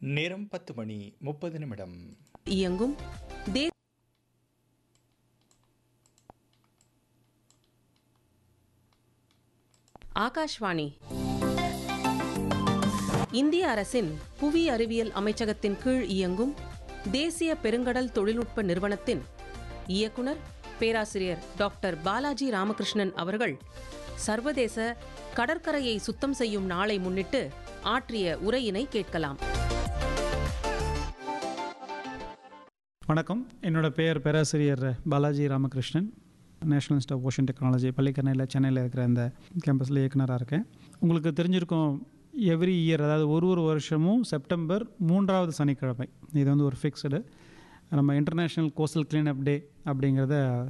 நேரம் பத்து மணி முப்பது நிமிடம் இயங்கும் தே ஆகாஷ்வாணி இந்திய அரசின் புவி அறிவியல் அமைச்சகத்தின் கீழ் இயங்கும் தேசிய பெருங்கடல் தொழில்நுட்ப நிறுவனத்தின் இயக்குனர் பேராசிரியர் டாக்டர் பாலாஜி ராமகிருஷ்ணன் அவர்கள் சர்வதேச கடற்கரையை சுத்தம் செய்யும் நாளை முன்னிட்டு ஆற்றிய உரையினை கேட்கலாம் வணக்கம் என்னோட பெயர் பேராசிரியர் Balaji Ramakrishnan national institute of ocean technology பள்ளிக்கரணையில் சென்னையில் இருக்கிற இந்த கேம்பஸில் இயக்குனராக இருக்கேன் உங்களுக்கு தெரிஞ்சிருக்கும் எவ்ரி இயர் அதாவது ஒரு ஒரு வருஷமும் செப்டம்பர் மூன்றாவது சனிக்கிழமை இது வந்து ஒரு ஃபிக்ஸ்டு நம்ம இன்டர்நேஷ்னல் கோஸ்டல் கிளீனப் டே அப்படிங்கிறத